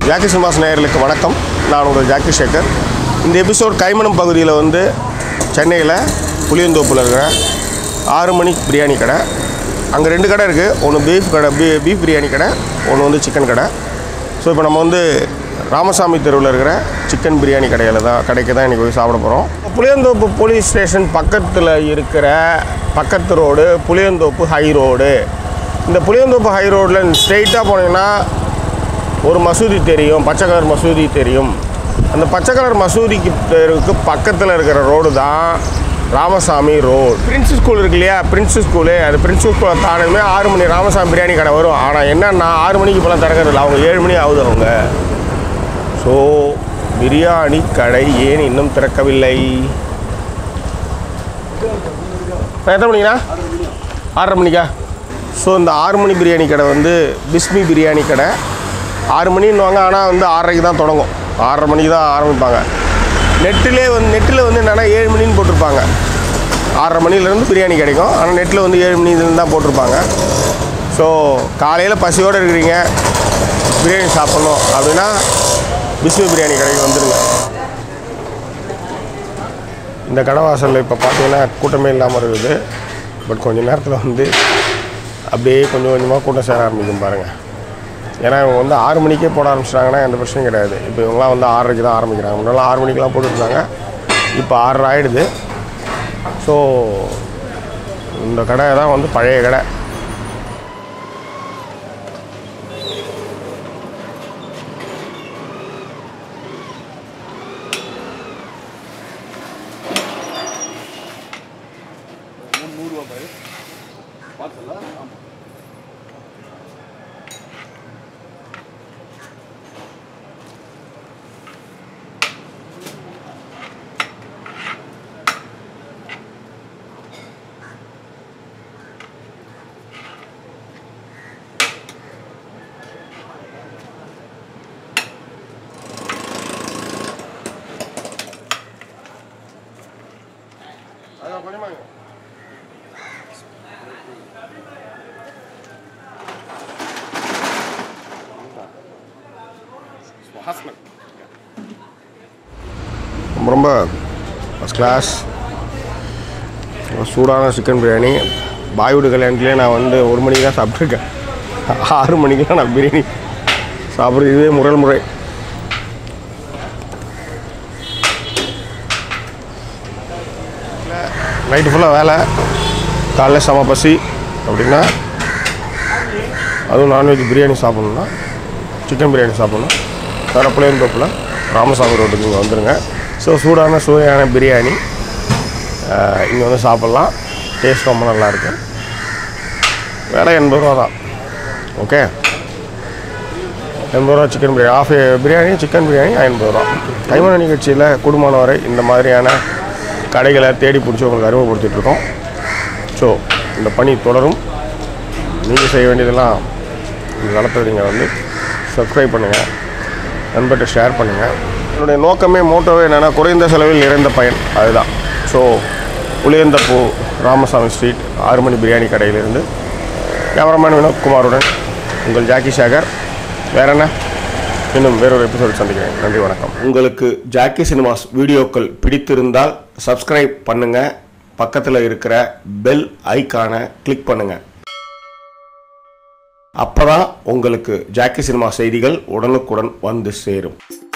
Jackie cinemas நேயர்களுக்கு வணக்கம் நான் உங்கள் ஜாக்கி சேகர் இந்த எபிசோட் கைமணம் பகுதியில் வந்து சென்னையில் புளியந்தோப்பில் இருக்கிற ஆறு மணி பிரியாணி கடை அங்கே ரெண்டு கடை இருக்குது ஒன்று பீஃப் கடை பீ பீஃப் பிரியாணி கடை ஒன்று வந்து சிக்கன் கடை ஸோ இப்போ நம்ம வந்து ராமசாமி தெருவில் இருக்கிற சிக்கன் பிரியாணி கடையில் தான் கடைக்கு தான் இன்றைக்கி போய் சாப்பிட போகிறோம் புளியந்தோப்பு போலீஸ் ஸ்டேஷன் பக்கத்தில் இருக்கிற பக்கத்து ரோடு புளியந்தோப்பு ஹை ரோடு இந்த புளியந்தோப்பு ஹை ரோடில் ஸ்ட்ரெயிட்டாக போனீங்கன்னா ஒரு மசூதி தெரியும் பச்சை கலர் மசூதி தெரியும் அந்த பச்சை கலர் மசூதிக்கு தெருக்கு பக்கத்தில் இருக்கிற ரோடு தான் ராமசாமி ரோடு பிரின்ஸ் ஸ்கூல் இருக்கு இல்லையா பிரின்ஸ் ஸ்கூலு அது பிரின்ஸ் ஸ்கூலை தானதுமே ஆறு மணி ராமசாமி பிரியாணி கடை வரும் ஆனால் என்னன்னா ஆறு மணிக்கு இப்போலாம் திறக்கிறது இல்லை அவங்க ஏழு மணி ஆகுது அவங்க ஸோ பிரியாணி கடை ஏன் இன்னும் திறக்கவில்லை எத்தனை மணிக்கா ஆறரை மணிக்கா ஸோ இந்த ஆறு மணி பிரியாணி கடை வந்து பிஸ்மி பிரியாணி கடை ஆறு மணின்னுவாங்க ஆனால் வந்து ஆறரைக்கு தான் தொடங்கும் ஆறரை மணிக்கு தான் ஆரம்பிப்பாங்க நெட்டிலே வந்து நெட்டில் வந்து என்னென்னா ஏழு மணின்னு போட்டிருப்பாங்க ஆறரை மணிலேருந்து பிரியாணி கிடைக்கும் ஆனால் நெட்டில் வந்து ஏழு மணிலேருந்து தான் போட்டிருப்பாங்க ஸோ காலையில் பசியோடு இருக்கிறீங்க பிரியாணி சாப்பிட்ணும் அப்படின்னா பிஸ்மி பிரியாணி கடைக்கு வந்துடுங்க இந்த கடை வாசலில் இப்போ பார்த்தீங்கன்னா கூட்டமே இல்லாமல் இருக்குது பட் கொஞ்ச நேரத்தில் வந்து அப்படியே கொஞ்சம் கொஞ்சமாக கூட்டம் சேர ஆரம்பிக்கும் பாருங்கள் ஏன்னா இவங்க வந்து ஆறு மணிக்கே போட ஆரம்பிச்சிட்டாங்கன்னா எந்த பிரச்சனையும் கிடையாது இப்போ இவங்களாம் வந்து ஆறரைக்கு தான் ஆரம்பிக்கிறாங்க முன்னாடி ஆறு மணிக்கெலாம் போட்டுருந்தாங்க இப்போ ஆறரை ஆகிடுது ஸோ இந்த கடை தான் வந்து பழைய கடை ரொம்ப ரொம்ப ஃபஸ்ட் கிளாஸ் சூடான சிக்கன் பிரியாணி பாய்வுட் கல்யாணத்துலேயே நான் வந்து ஒரு மணிக்கு தான் சாப்பிட்ருக்கேன் ஆறு மணிக்கெலாம் நான் பிரியாணி சாப்பிட்றது இதுவே முரல் முறை நைட்டு ஃபுல்லாக வேலை காலைல செம பசி அப்படின்னா அதுவும் நான்வெஜ் பிரியாணி சாப்பிட்ணுன்னா சிக்கன் பிரியாணி சாப்பிட்ணும் வேறு புளியந்தோப்பில் ராமசாமி ரோட்டுக்கு இங்கே வந்துடுங்க ஸோ சூடான சுவையான பிரியாணி இங்கே வந்து சாப்பிட்லாம் டேஸ்ட் ரொம்ப நல்லாயிருக்கு விலை எண்பது ரூபா தான் ஓகே எண்பது ரூபா chicken biryani half biryani chicken biryani ஐம்பது ரூபா கைமண நிகழ்ச்சியில் குடும்பமான வரை இந்த மாதிரியான கடைகளை தேடி பிடிச்சி உங்களுக்கு அறிமுகப்படுத்திகிட்ருக்கோம் ஸோ இந்த பணி தொடரும் நீங்கள் செய்ய வேண்டியதெல்லாம் இந்த காலத்தில் நீங்கள் வந்து சப்ஸ்கிரைப் பண்ணுங்கள் நண்பர்கிட்ட ஷேர் பண்ணுங்கள் என்னுடைய நோக்கமே மோட்டோவே என்னென்னா குறைந்த செலவில் நிறைந்த பயன் அதுதான் ஸோ புளியந்தப்பூ ராமசாமி ஸ்ட்ரீட் ஆறு மணி பிரியாணி கடையிலிருந்து கேமராமேன் வினோத்குமாருடன் உங்கள் ஜாக்கி சேகர் வேற என்ன இன்னும் வேறொரு எபிசோட் சந்திக்கிறேன் நன்றி வணக்கம் உங்களுக்கு ஜாக்கி சினிமாஸ் வீடியோக்கள் பிடித்திருந்தால் சப்ஸ்கிரைப் பண்ணுங்கள் பக்கத்தில் இருக்கிற பெல் ஐக்கானை கிளிக் பண்ணுங்கள் அப்பதான் உங்களுக்கு ஜாக்கி சினிமா செய்திகள் உடனுக்குடன் வந்து சேரும்